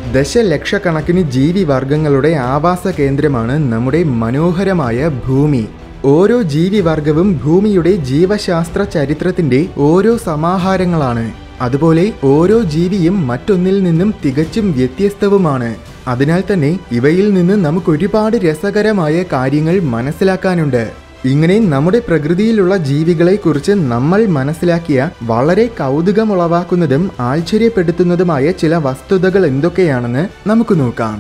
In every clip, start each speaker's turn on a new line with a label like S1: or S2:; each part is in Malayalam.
S1: ദശലക്ഷക്കണക്കിന് ജീവിവർഗങ്ങളുടെ ആവാസ കേന്ദ്രമാണ് നമ്മുടെ മനോഹരമായ ഭൂമി ഓരോ ജീവിവർഗവും ഭൂമിയുടെ ജീവശാസ്ത്ര ചരിത്രത്തിന്റെ ഓരോ സമാഹാരങ്ങളാണ് അതുപോലെ ഓരോ ജീവിയും മറ്റൊന്നിൽ നിന്നും തികച്ചും വ്യത്യസ്തവുമാണ് അതിനാൽ തന്നെ ഇവയിൽ നിന്ന് നമുക്ക് ഒരുപാട് രസകരമായ കാര്യങ്ങൾ മനസ്സിലാക്കാനുണ്ട് ഇങ്ങനെ നമ്മുടെ പ്രകൃതിയിലുള്ള ജീവികളെ കുറിച്ച് നമ്മൾ മനസ്സിലാക്കിയ വളരെ കൗതുകമുളവാക്കുന്നതും ആശ്ചര്യപ്പെടുത്തുന്നതുമായ ചില വസ്തുതകൾ എന്തൊക്കെയാണെന്ന് നമുക്ക് നോക്കാം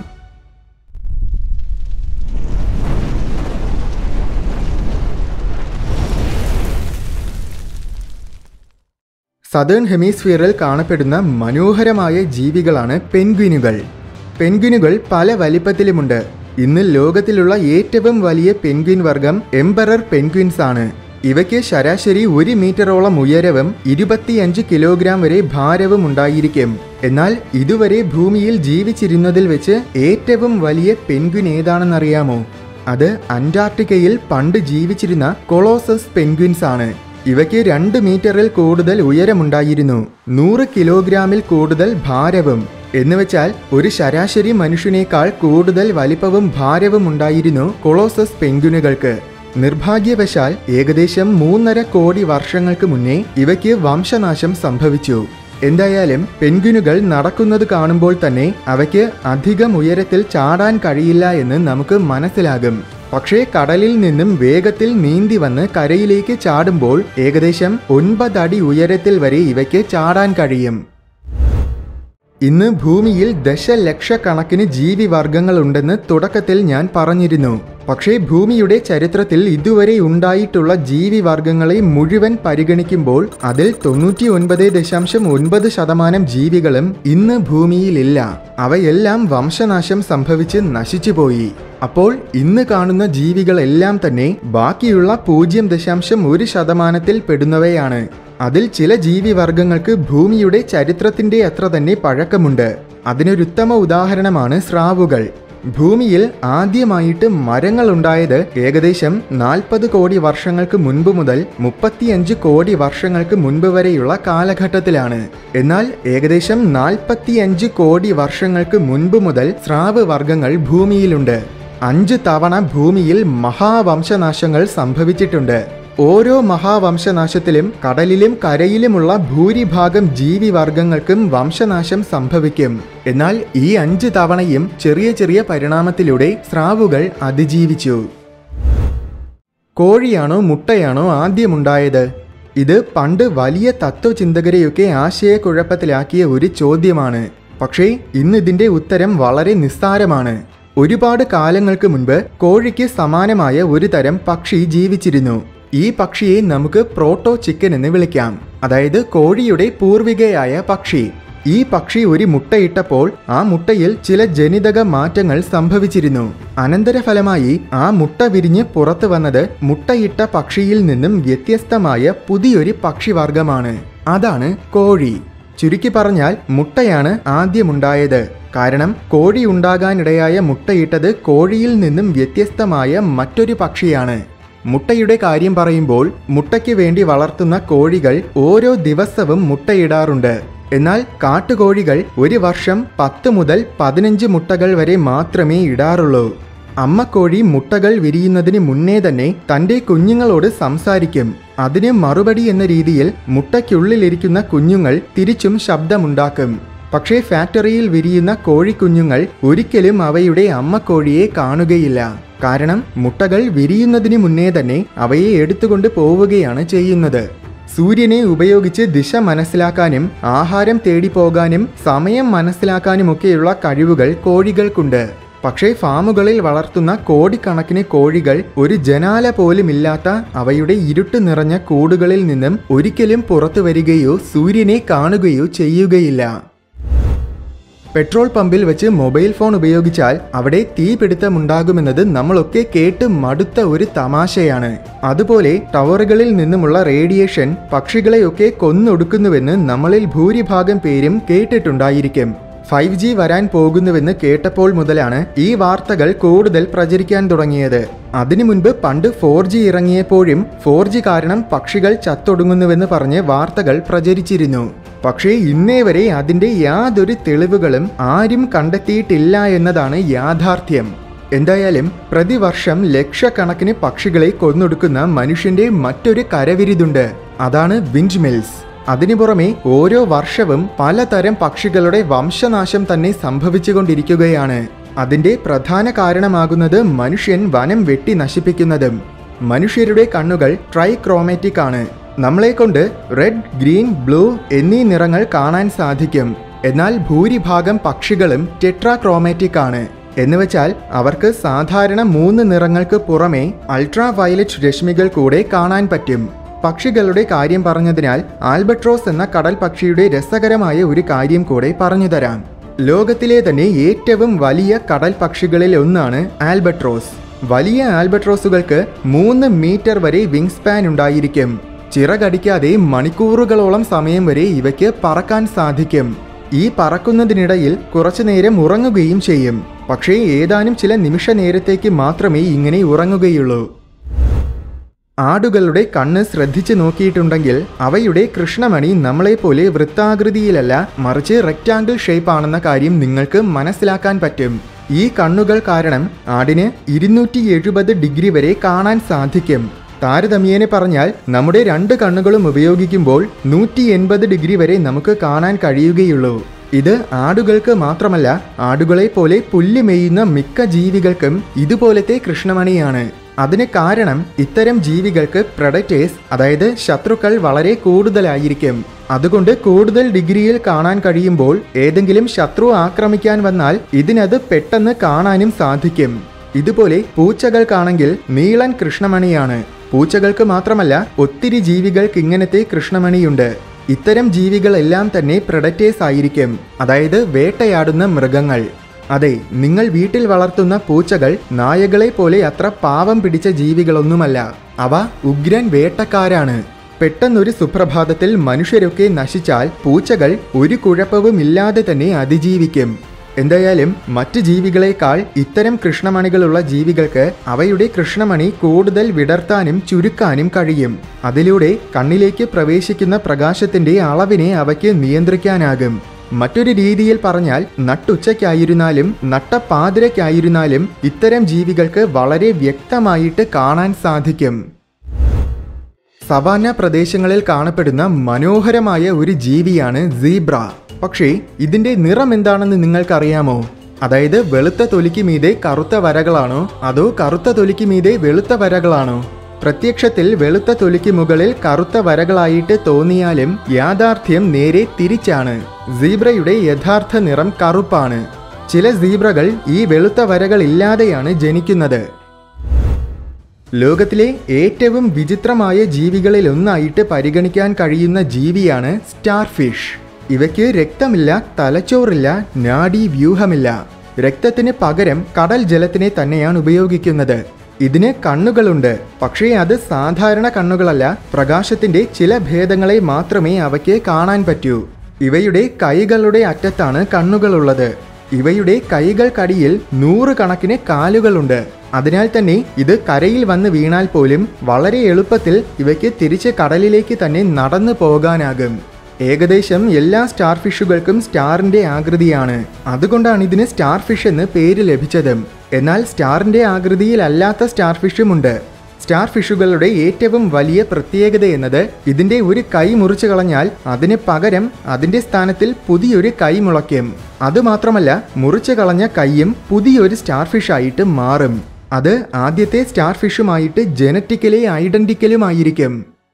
S1: സദേൺ ഹെമിസ്ഫിയറിൽ കാണപ്പെടുന്ന മനോഹരമായ ജീവികളാണ് പെൻഗ്വിനുകൾ പെൻഗ്വിനുകൾ പല വലിപ്പത്തിലുമുണ്ട് ഇന്ന് ലോകത്തിലുള്ള ഏറ്റവും വലിയ പെൻഗ്വിൻ വർഗം എംബറർ പെൻഗ്വിൻസ് ആണ് ഇവയ്ക്ക് ശരാശരി ഒരു മീറ്ററോളം ഉയരവും ഇരുപത്തിയഞ്ച് കിലോഗ്രാം വരെ ഭാരവും ഉണ്ടായിരിക്കും എന്നാൽ ഇതുവരെ ഭൂമിയിൽ ജീവിച്ചിരുന്നതിൽ വെച്ച് ഏറ്റവും വലിയ പെൻഗ്വിൻ ഏതാണെന്നറിയാമോ അത് അന്റാർട്ടിക്കയിൽ പണ്ട് ജീവിച്ചിരുന്ന കൊളോസസ് പെൻഗ്വിൻസ് ആണ് ഇവയ്ക്ക് രണ്ട് മീറ്ററിൽ കൂടുതൽ ഉയരമുണ്ടായിരുന്നു നൂറ് കിലോഗ്രാമിൽ കൂടുതൽ ഭാരവും എന്നുവെച്ചാൽ ഒരു ശരാശരി മനുഷ്യനേക്കാൾ കൂടുതൽ വലിപ്പവും ഭാരവും ഉണ്ടായിരുന്നു കൊളോസസ് പെൻഗ്വിനുകൾക്ക് നിർഭാഗ്യവശാൽ ഏകദേശം മൂന്നര കോടി വർഷങ്ങൾക്ക് മുന്നേ ഇവയ്ക്ക് വംശനാശം സംഭവിച്ചു എന്തായാലും പെൻഗ്വിനുകൾ നടക്കുന്നത് കാണുമ്പോൾ തന്നെ അവയ്ക്ക് അധികം ഉയരത്തിൽ ചാടാൻ കഴിയില്ല എന്ന് നമുക്ക് മനസ്സിലാകും പക്ഷേ കടലിൽ നിന്നും വേഗത്തിൽ നീന്തി വന്ന് കരയിലേക്ക് ചാടുമ്പോൾ ഏകദേശം ഒൻപതടി ഉയരത്തിൽ വരെ ഇവയ്ക്ക് ചാടാൻ കഴിയും ഇന്ന് ഭൂമിയിൽ ദശലക്ഷക്കണക്കിന് ജീവിവർഗങ്ങൾ ഉണ്ടെന്ന് തുടക്കത്തിൽ ഞാൻ പറഞ്ഞിരുന്നു പക്ഷേ ഭൂമിയുടെ ചരിത്രത്തിൽ ഇതുവരെ ഉണ്ടായിട്ടുള്ള ജീവിവർഗങ്ങളെ മുഴുവൻ പരിഗണിക്കുമ്പോൾ അതിൽ തൊണ്ണൂറ്റി ഒൻപത് ദശാംശം ഒൻപത് ശതമാനം ജീവികളും ഇന്ന് ഭൂമിയിലില്ല അവയെല്ലാം വംശനാശം സംഭവിച്ച് നശിച്ചുപോയി അപ്പോൾ ഇന്ന് കാണുന്ന ജീവികളെല്ലാം തന്നെ ബാക്കിയുള്ള പൂജ്യം ദശാംശം ഒരു ശതമാനത്തിൽ പെടുന്നവയാണ് അതിൽ ചില ജീവിവർഗങ്ങൾക്ക് ഭൂമിയുടെ ചരിത്രത്തിന്റെ അത്ര തന്നെ പഴക്കമുണ്ട് അതിനൊരുത്തമ ഉദാഹരണമാണ് സ്രാവുകൾ ഭൂമിയിൽ ആദ്യമായിട്ട് മരങ്ങൾ ഉണ്ടായത് ഏകദേശം നാൽപ്പത് കോടി വർഷങ്ങൾക്ക് മുൻപ് മുതൽ മുപ്പത്തിയഞ്ച് കോടി വർഷങ്ങൾക്ക് മുൻപ് വരെയുള്ള കാലഘട്ടത്തിലാണ് എന്നാൽ ഏകദേശം നാൽപ്പത്തിയഞ്ച് കോടി വർഷങ്ങൾക്ക് മുൻപ് മുതൽ സ്രാവ് വർഗങ്ങൾ ഭൂമിയിലുണ്ട് അഞ്ച് തവണ ഭൂമിയിൽ മഹാവംശനാശങ്ങൾ സംഭവിച്ചിട്ടുണ്ട് ഓരോ മഹാവംശനാശത്തിലും കടലിലും കരയിലുമുള്ള ഭൂരിഭാഗം ജീവിവർഗങ്ങൾക്കും വംശനാശം സംഭവിക്കും എന്നാൽ ഈ അഞ്ച് തവണയും ചെറിയ ചെറിയ പരിണാമത്തിലൂടെ സ്രാവുകൾ അതിജീവിച്ചു കോഴിയാണോ മുട്ടയാണോ ആദ്യമുണ്ടായത് ഇത് പണ്ട് വലിയ തത്വചിന്തകരെയൊക്കെ ആശയക്കുഴപ്പത്തിലാക്കിയ ഒരു ചോദ്യമാണ് പക്ഷേ ഇന്ന് ഇതിന്റെ ഉത്തരം വളരെ നിസ്സാരമാണ് ഒരുപാട് കാലങ്ങൾക്ക് മുൻപ് കോഴിക്ക് സമാനമായ ഒരു തരം പക്ഷി ജീവിച്ചിരുന്നു ഈ പക്ഷിയെ നമുക്ക് പ്രോട്ടോ ചിക്കൻ എന്ന് വിളിക്കാം അതായത് കോഴിയുടെ പൂർവികയായ പക്ഷി ഈ പക്ഷി ഒരു മുട്ടയിട്ടപ്പോൾ ആ മുട്ടയിൽ ചില ജനിതക മാറ്റങ്ങൾ സംഭവിച്ചിരുന്നു അനന്തരഫലമായി ആ മുട്ട വിരിഞ്ഞ് പുറത്തു വന്നത് മുട്ടയിട്ട പക്ഷിയിൽ നിന്നും വ്യത്യസ്തമായ പുതിയൊരു പക്ഷിവർഗമാണ് അതാണ് കോഴി ചുരുക്കി പറഞ്ഞാൽ മുട്ടയാണ് ആദ്യമുണ്ടായത് കാരണം കോഴി ഉണ്ടാകാനിടയായ മുട്ടയിട്ടത് കോഴിയിൽ നിന്നും വ്യത്യസ്തമായ മറ്റൊരു പക്ഷിയാണ് മുട്ടയുടെ കാര്യം പറയുമ്പോൾ മുട്ടയ്ക്ക് വേണ്ടി വളർത്തുന്ന കോഴികൾ ഓരോ ദിവസവും മുട്ടയിടാറുണ്ട് എന്നാൽ കാട്ടുകോഴികൾ ഒരു വർഷം പത്ത് മുതൽ പതിനഞ്ച് മുട്ടകൾ വരെ മാത്രമേ ഇടാറുള്ളൂ അമ്മക്കോഴി മുട്ടകൾ വിരിയുന്നതിന് മുന്നേ തന്നെ തന്റെ കുഞ്ഞുങ്ങളോട് സംസാരിക്കും അതിന് മറുപടി എന്ന രീതിയിൽ മുട്ടയ്ക്കുള്ളിലിരിക്കുന്ന കുഞ്ഞുങ്ങൾ തിരിച്ചും ശബ്ദമുണ്ടാക്കും പക്ഷേ ഫാക്ടറിയിൽ വിരിയുന്ന കോഴിക്കുഞ്ഞുങ്ങൾ ഒരിക്കലും അവയുടെ അമ്മക്കോഴിയെ കാണുകയില്ല കാരണം മുട്ടകൾ വിരിയുന്നതിന് മുന്നേ തന്നെ അവയെ എടുത്തുകൊണ്ട് പോവുകയാണ് ചെയ്യുന്നത് സൂര്യനെ ഉപയോഗിച്ച് ദിശ മനസ്സിലാക്കാനും ആഹാരം തേടി പോകാനും സമയം മനസ്സിലാക്കാനുമൊക്കെയുള്ള കഴിവുകൾ കോഴികൾക്കുണ്ട് പക്ഷേ ഫാമുകളിൽ വളർത്തുന്ന കോടിക്കണക്കിന് കോഴികൾ ഒരു ജനാല പോലുമില്ലാത്ത അവയുടെ ഇരുട്ട് നിറഞ്ഞ കൂടുകളിൽ നിന്നും ഒരിക്കലും പുറത്തു വരികയോ സൂര്യനെ കാണുകയോ ചെയ്യുകയില്ല പെട്രോൾ പമ്പിൽ വെച്ച് മൊബൈൽ ഫോൺ ഉപയോഗിച്ചാൽ അവിടെ തീപിടുത്തമുണ്ടാകുമെന്നത് നമ്മളൊക്കെ കേട്ട് മടുത്ത ഒരു തമാശയാണ് അതുപോലെ ടവറുകളിൽ നിന്നുമുള്ള റേഡിയേഷൻ പക്ഷികളെയൊക്കെ കൊന്നൊടുക്കുന്നുവെന്ന് നമ്മളിൽ ഭൂരിഭാഗം പേരും കേട്ടിട്ടുണ്ടായിരിക്കും ഫൈവ് ജി വരാൻ പോകുന്നുവെന്ന് കേട്ടപ്പോൾ മുതലാണ് ഈ വാർത്തകൾ കൂടുതൽ പ്രചരിക്കാൻ തുടങ്ങിയത് അതിനു മുൻപ് പണ്ട് ഫോർ ജി ഇറങ്ങിയപ്പോഴും ഫോർ ജി കാരണം പക്ഷികൾ ചത്തൊടുങ്ങുന്നുവെന്ന് പറഞ്ഞ് വാർത്തകൾ പ്രചരിച്ചിരുന്നു പക്ഷേ ഇന്നേ വരെ അതിന്റെ യാതൊരു തെളിവുകളും ആരും കണ്ടെത്തിയിട്ടില്ല എന്നതാണ് യാഥാർത്ഥ്യം എന്തായാലും പ്രതിവർഷം ലക്ഷക്കണക്കിന് പക്ഷികളെ കൊന്നൊടുക്കുന്ന മനുഷ്യന്റെ മറ്റൊരു കരവിരുതുണ്ട് അതാണ് വിൻഡ് മിൽസ് അതിനു പുറമെ ഓരോ വർഷവും പലതരം പക്ഷികളുടെ വംശനാശം തന്നെ സംഭവിച്ചുകൊണ്ടിരിക്കുകയാണ് അതിന്റെ പ്രധാന കാരണമാകുന്നത് മനുഷ്യൻ വനം വെട്ടി നശിപ്പിക്കുന്നതും മനുഷ്യരുടെ കണ്ണുകൾ ട്രൈക്രോമാറ്റിക് ആണ് നമ്മളെ കൊണ്ട് റെഡ് ഗ്രീൻ ബ്ലൂ എന്നീ നിറങ്ങൾ കാണാൻ സാധിക്കും എന്നാൽ ഭൂരിഭാഗം പക്ഷികളും ടെട്രാക്രോമാറ്റിക് ആണ് എന്നുവെച്ചാൽ അവർക്ക് സാധാരണ മൂന്ന് നിറങ്ങൾക്ക് പുറമെ അൾട്രാ വയലറ്റ് രശ്മികൾ കൂടെ കാണാൻ പറ്റും പക്ഷികളുടെ കാര്യം പറഞ്ഞതിനാൽ ആൽബട്രോസ് എന്ന കടൽ പക്ഷിയുടെ രസകരമായ ഒരു കാര്യം കൂടെ പറഞ്ഞുതരാം ലോകത്തിലെ തന്നെ ഏറ്റവും വലിയ കടൽ പക്ഷികളിൽ ഒന്നാണ് ആൽബട്രോസ് വലിയ ആൽബട്രോസുകൾക്ക് മൂന്ന് മീറ്റർ വരെ വിങ് സ്പാൻ ഉണ്ടായിരിക്കും ചിറകടിക്കാതെ മണിക്കൂറുകളോളം സമയം വരെ ഇവയ്ക്ക് പറക്കാൻ സാധിക്കും ഈ പറക്കുന്നതിനിടയിൽ കുറച്ചു നേരം ഉറങ്ങുകയും ചെയ്യും പക്ഷേ ഏതാനും ചില നിമിഷ നേരത്തേക്ക് മാത്രമേ ഇങ്ങനെ ഉറങ്ങുകയുള്ളൂ ആടുകളുടെ കണ്ണ് ശ്രദ്ധിച്ചു നോക്കിയിട്ടുണ്ടെങ്കിൽ അവയുടെ കൃഷ്ണമണി നമ്മളെപ്പോലെ വൃത്താകൃതിയിലല്ല മറിച്ച് റെക്റ്റാങ്കിൾ ഷേപ്പ് ആണെന്ന കാര്യം നിങ്ങൾക്ക് മനസ്സിലാക്കാൻ പറ്റും ഈ കണ്ണുകൾ കാരണം ആടിന് ഇരുന്നൂറ്റി എഴുപത് ഡിഗ്രി വരെ കാണാൻ സാധിക്കും താരതമ്യേന പറഞ്ഞാൽ നമ്മുടെ രണ്ട് കണ്ണുകളും ഉപയോഗിക്കുമ്പോൾ നൂറ്റി എൺപത് ഡിഗ്രി വരെ നമുക്ക് കാണാൻ കഴിയുകയുള്ളൂ ഇത് ആടുകൾക്ക് മാത്രമല്ല ആടുകളെ പോലെ പുല്ല് മേയുന്ന മിക്ക ജീവികൾക്കും ഇതുപോലത്തെ കൃഷ്ണമണിയാണ് അതിന് കാരണം ഇത്തരം ജീവികൾക്ക് പ്രൊഡക്റ്റേഴ്സ് അതായത് ശത്രുക്കൾ വളരെ കൂടുതലായിരിക്കും അതുകൊണ്ട് കൂടുതൽ ഡിഗ്രിയിൽ കാണാൻ കഴിയുമ്പോൾ ഏതെങ്കിലും ശത്രു ആക്രമിക്കാൻ വന്നാൽ ഇതിനത് പെട്ടെന്ന് കാണാനും സാധിക്കും ഇതുപോലെ പൂച്ചകൾക്കാണെങ്കിൽ നീളൻ കൃഷ്ണമണിയാണ് പൂച്ചകൾക്ക് മാത്രമല്ല ഒത്തിരി ജീവികൾക്ക് ഇങ്ങനത്തെ കൃഷ്ണമണിയുണ്ട് ഇത്തരം ജീവികളെല്ലാം തന്നെ പ്രൊഡക്റ്റേഴ്സ് ആയിരിക്കും അതായത് വേട്ടയാടുന്ന മൃഗങ്ങൾ അതെ നിങ്ങൾ വീട്ടിൽ വളർത്തുന്ന പൂച്ചകൾ നായകളെ പോലെ അത്ര പാവം പിടിച്ച ജീവികളൊന്നുമല്ല അവ ഉഗ്രൻ വേട്ടക്കാരാണ് പെട്ടെന്നൊരു സുപ്രഭാതത്തിൽ മനുഷ്യരൊക്കെ നശിച്ചാൽ പൂച്ചകൾ ഒരു കുഴപ്പവുമില്ലാതെ തന്നെ അതിജീവിക്കും എന്തായാലും മറ്റ് ജീവികളെക്കാൾ ഇത്തരം കൃഷ്ണമണികളുള്ള ജീവികൾക്ക് അവയുടെ കൃഷ്ണമണി കൂടുതൽ വിടർത്താനും ചുരുക്കാനും കഴിയും അതിലൂടെ കണ്ണിലേക്ക് പ്രവേശിക്കുന്ന പ്രകാശത്തിന്റെ അളവിനെ അവയ്ക്ക് നിയന്ത്രിക്കാനാകും മറ്റൊരു രീതിയിൽ പറഞ്ഞാൽ നട്ടുച്ചയ്ക്കായിരുന്നാലും നട്ടപ്പാതിരയ്ക്കായിരുന്നാലും ഇത്തരം ജീവികൾക്ക് വളരെ വ്യക്തമായിട്ട് കാണാൻ സാധിക്കും സവാന പ്രദേശങ്ങളിൽ കാണപ്പെടുന്ന മനോഹരമായ ഒരു ജീവിയാണ് സീബ്ര പക്ഷേ ഇതിന്റെ നിറം എന്താണെന്ന് നിങ്ങൾക്കറിയാമോ അതായത് വെളുത്ത തൊലിക്ക് മീതെ കറുത്ത വരകളാണോ അതോ കറുത്ത തൊലിക്ക് മീതെ വെളുത്ത വരകളാണോ പ്രത്യക്ഷത്തിൽ വെളുത്ത തൊലിക്ക് മുകളിൽ കറുത്ത വരകളായിട്ട് തോന്നിയാലും യാഥാർത്ഥ്യം നേരെ തിരിച്ചാണ് സീബ്രയുടെ യഥാർത്ഥ നിറം കറുപ്പാണ് ചില സീബ്രകൾ ഈ വെളുത്ത വരകൾ ഇല്ലാതെയാണ് ജനിക്കുന്നത് ലോകത്തിലെ ഏറ്റവും വിചിത്രമായ ജീവികളിൽ ഒന്നായിട്ട് പരിഗണിക്കാൻ കഴിയുന്ന ജീവിയാണ് സ്റ്റാർഫിഷ് ഇവയ്ക്ക് രക്തമില്ല തലച്ചോറില്ല നാഡീ വ്യൂഹമില്ല രക്തത്തിന് പകരം കടൽ ജലത്തിനെ തന്നെയാണ് ഉപയോഗിക്കുന്നത് ഇതിന് കണ്ണുകളുണ്ട് പക്ഷേ അത് സാധാരണ കണ്ണുകളല്ല പ്രകാശത്തിന്റെ ചില ഭേദങ്ങളെ മാത്രമേ അവയ്ക്ക് കാണാൻ പറ്റൂ ഇവയുടെ കൈകളുടെ അറ്റത്താണ് കണ്ണുകളുള്ളത് ഇവയുടെ കൈകൾക്കടിയിൽ നൂറുകണക്കിന് കാലുകളുണ്ട് അതിനാൽ തന്നെ ഇത് കരയിൽ വന്ന് വീണാൽ പോലും വളരെ എളുപ്പത്തിൽ ഇവയ്ക്ക് തിരിച്ച് കടലിലേക്ക് തന്നെ നടന്നു പോകാനാകും ഏകദേശം എല്ലാ സ്റ്റാർ ഫിഷുകൾക്കും സ്റ്റാറിന്റെ ആകൃതിയാണ് അതുകൊണ്ടാണ് ഇതിന് സ്റ്റാർ ഫിഷ് എന്ന് പേര് ലഭിച്ചത് എന്നാൽ സ്റ്റാറിന്റെ ആകൃതിയിലല്ലാത്ത സ്റ്റാർ ഫിഷുമുണ്ട് സ്റ്റാർ ഫിഷുകളുടെ ഏറ്റവും വലിയ പ്രത്യേകത എന്നത് ഇതിന്റെ ഒരു കൈ മുറിച്ചു കളഞ്ഞാൽ അതിന് പകരം അതിന്റെ സ്ഥാനത്തിൽ പുതിയൊരു കൈ മുളയ്ക്കും അതുമാത്രമല്ല മുറിച്ചു കളഞ്ഞ കൈയും പുതിയൊരു സ്റ്റാർ ഫിഷ് ആയിട്ട് മാറും അത് ആദ്യത്തെ സ്റ്റാർ ഫിഷുമായിട്ട് ജനറ്റിക്കലി ഐഡന്റിക്കലുമായിരിക്കും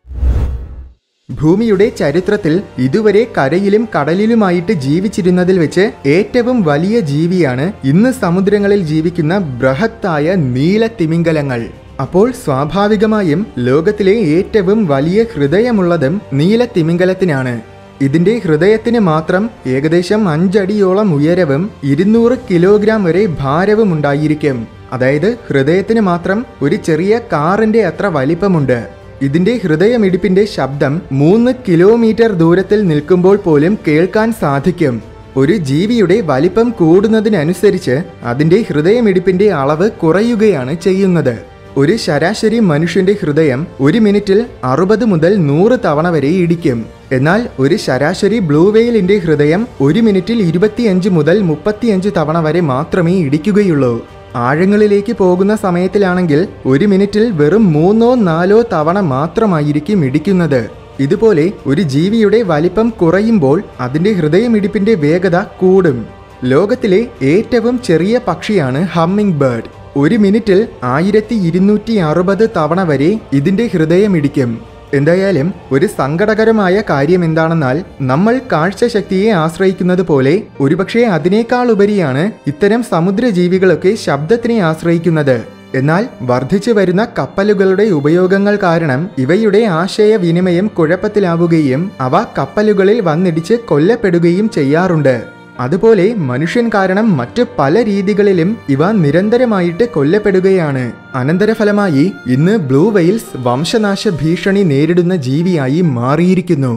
S1: ഭൂമിയുടെ ചരിത്രത്തിൽ ഇതുവരെ കരയിലും കടലിലുമായിട്ട് ജീവിച്ചിരുന്നതിൽ വെച്ച് ഏറ്റവും വലിയ ജീവിയാണ് ഇന്ന് സമുദ്രങ്ങളിൽ ജീവിക്കുന്ന ബൃഹത്തായ നീല തിമിംഗലങ്ങൾ അപ്പോൾ സ്വാഭാവികമായും ലോകത്തിലെ ഏറ്റവും വലിയ ഹൃദയമുള്ളതും നീല തിമിംഗലത്തിനാണ് ഇതിന്റെ ഹൃദയത്തിന് മാത്രം ഏകദേശം അഞ്ചടിയോളം ഉയരവും ഇരുന്നൂറ് കിലോഗ്രാം വരെ ഭാരവും ഉണ്ടായിരിക്കും അതായത് ഹൃദയത്തിന് മാത്രം ഒരു ചെറിയ കാറിന്റെ അത്ര വലിപ്പമുണ്ട് ഇതിന്റെ ഹൃദയമിടിപ്പിന്റെ ശബ്ദം മൂന്ന് കിലോമീറ്റർ ദൂരത്തിൽ നിൽക്കുമ്പോൾ പോലും കേൾക്കാൻ സാധിക്കും ഒരു ജീവിയുടെ വലിപ്പം കൂടുന്നതിനനുസരിച്ച് അതിന്റെ ഹൃദയമിടിപ്പിന്റെ അളവ് കുറയുകയാണ് ചെയ്യുന്നത് ഒരു ശരാശരി മനുഷ്യന്റെ ഹൃദയം ഒരു മിനിറ്റിൽ അറുപത് മുതൽ നൂറ് തവണ വരെ ഇടിക്കും എന്നാൽ ഒരു ശരാശരി ബ്ലൂ വെയിലിന്റെ ഹൃദയം ഒരു മിനിറ്റിൽ ഇരുപത്തിയഞ്ച് മുതൽ മുപ്പത്തിയഞ്ച് തവണ വരെ മാത്രമേ ഇടിക്കുകയുള്ളൂ ആഴങ്ങളിലേക്ക് പോകുന്ന സമയത്തിലാണെങ്കിൽ ഒരു മിനിറ്റിൽ വെറും മൂന്നോ നാലോ തവണ മാത്രമായിരിക്കും ഇടിക്കുന്നത് ഇതുപോലെ ഒരു ജീവിയുടെ വലിപ്പം കുറയുമ്പോൾ അതിന്റെ ഹൃദയമിടിപ്പിന്റെ വേഗത കൂടും ലോകത്തിലെ ഏറ്റവും ചെറിയ പക്ഷിയാണ് ഹമ്മിങ് ബേർഡ് ഒരു മിനിറ്റിൽ ആയിരത്തി ഇരുന്നൂറ്റി അറുപത് തവണ വരെ ഇതിന്റെ ഹൃദയമിടിക്കും എന്തായാലും ഒരു സങ്കടകരമായ കാര്യം എന്താണെന്നാൽ നമ്മൾ കാഴ്ചശക്തിയെ ആശ്രയിക്കുന്നത് പോലെ ഒരുപക്ഷെ അതിനേക്കാൾ ഉപരിയാണ് ഇത്തരം സമുദ്രജീവികളൊക്കെ ശബ്ദത്തിനെ ആശ്രയിക്കുന്നത് എന്നാൽ വർദ്ധിച്ചു വരുന്ന കപ്പലുകളുടെ ഉപയോഗങ്ങൾ കാരണം ഇവയുടെ ആശയവിനിമയം കുഴപ്പത്തിലാവുകയും അവ കപ്പലുകളിൽ വന്നിടിച്ച് കൊല്ലപ്പെടുകയും ചെയ്യാറുണ്ട് അതുപോലെ മനുഷ്യൻ കാരണം മറ്റ് പല രീതികളിലും ഇവ നിരന്തരമായിട്ട് കൊല്ലപ്പെടുകയാണ് അനന്തരഫലമായി ഇന്ന് ബ്ലൂ വെയിൽസ് വംശനാശ ഭീഷണി നേരിടുന്ന ജീവിയായി മാറിയിരിക്കുന്നു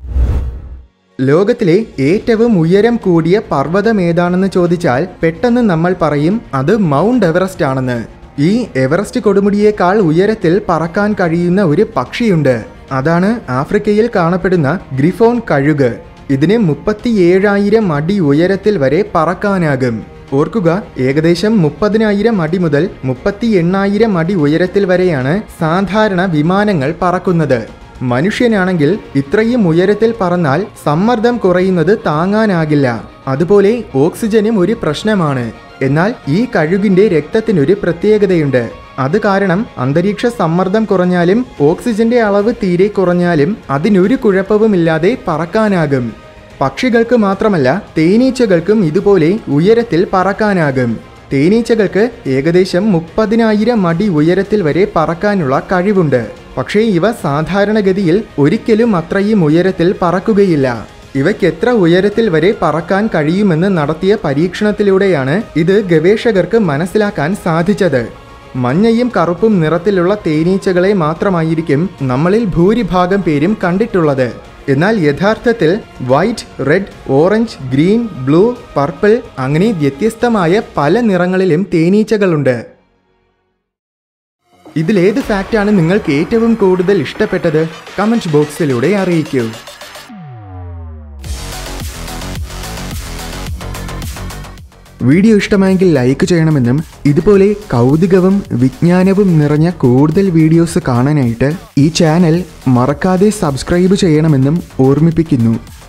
S1: ലോകത്തിലെ ഏറ്റവും ഉയരം കൂടിയ പർവ്വതം ഏതാണെന്ന് ചോദിച്ചാൽ പെട്ടെന്ന് നമ്മൾ പറയും അത് മൗണ്ട് എവറസ്റ്റ് ആണെന്ന് ഈ എവറസ്റ്റ് കൊടുമുടിയേക്കാൾ ഉയരത്തിൽ പറക്കാൻ കഴിയുന്ന ഒരു പക്ഷിയുണ്ട് അതാണ് ആഫ്രിക്കയിൽ കാണപ്പെടുന്ന ഗ്രിഫോൺ കഴുക് ഇതിന് മുപ്പത്തിയേഴായിരം അടി ഉയരത്തിൽ വരെ പറക്കാനാകും ഓർക്കുക ഏകദേശം മുപ്പതിനായിരം അടി മുതൽ മുപ്പത്തി എണ്ണായിരം അടി ഉയരത്തിൽ വരെയാണ് സാധാരണ വിമാനങ്ങൾ പറക്കുന്നത് മനുഷ്യനാണെങ്കിൽ ഇത്രയും ഉയരത്തിൽ പറന്നാൽ സമ്മർദ്ദം കുറയുന്നത് താങ്ങാനാകില്ല അതുപോലെ ഓക്സിജനും ഒരു പ്രശ്നമാണ് എന്നാൽ ഈ കഴുകിന്റെ രക്തത്തിനൊരു പ്രത്യേകതയുണ്ട് അത് കാരണം അന്തരീക്ഷ സമ്മർദ്ദം കുറഞ്ഞാലും ഓക്സിജന്റെ അളവ് തീരെ കുറഞ്ഞാലും അതിനൊരു കുഴപ്പവുമില്ലാതെ പറക്കാനാകും പക്ഷികൾക്ക് മാത്രമല്ല തേനീച്ചകൾക്കും ഇതുപോലെ ഉയരത്തിൽ പറക്കാനാകും തേനീച്ചകൾക്ക് ഏകദേശം മുപ്പതിനായിരം അടി ഉയരത്തിൽ വരെ പറക്കാനുള്ള കഴിവുണ്ട് പക്ഷേ ഇവ സാധാരണഗതിയിൽ ഒരിക്കലും അത്രയും ഉയരത്തിൽ പറക്കുകയില്ല ഇവയ്ക്ക് എത്ര ഉയരത്തിൽ വരെ പറക്കാൻ കഴിയുമെന്ന് നടത്തിയ പരീക്ഷണത്തിലൂടെയാണ് ഇത് ഗവേഷകർക്ക് മനസ്സിലാക്കാൻ സാധിച്ചത് മഞ്ഞയും കറുപ്പും നിറത്തിലുള്ള തേനീച്ചകളെ മാത്രമായിരിക്കും നമ്മളിൽ ഭൂരിഭാഗം പേരും കണ്ടിട്ടുള്ളത് എന്നാൽ യഥാർത്ഥത്തിൽ white red orange green blue purple അങ്ങനെ വ്യത്യസ്തമായ പല നിറങ്ങളിലും തേനീച്ചകളുണ്ട് ഇതിലേത് ഫാക്റ്റാണ് നിങ്ങൾക്ക് ഏറ്റവും കൂടുതൽ ഇഷ്ടപ്പെട്ടത് കമന്റ് ബോക്സിലൂടെ അറിയിക്കൂ വീഡിയോ ഇഷ്ടമായെങ്കിൽ ലൈക്ക് ചെയ്യണമെന്നും ഇതുപോലെ കൗതുകവും വിജ്ഞാനവും നിറഞ്ഞ കൂടുതൽ വീഡിയോസ് കാണാനായിട്ട് ഈ ചാനൽ മറക്കാതെ സബ്സ്ക്രൈബ് ചെയ്യണമെന്നും ഓർമ്മിപ്പിക്കുന്നു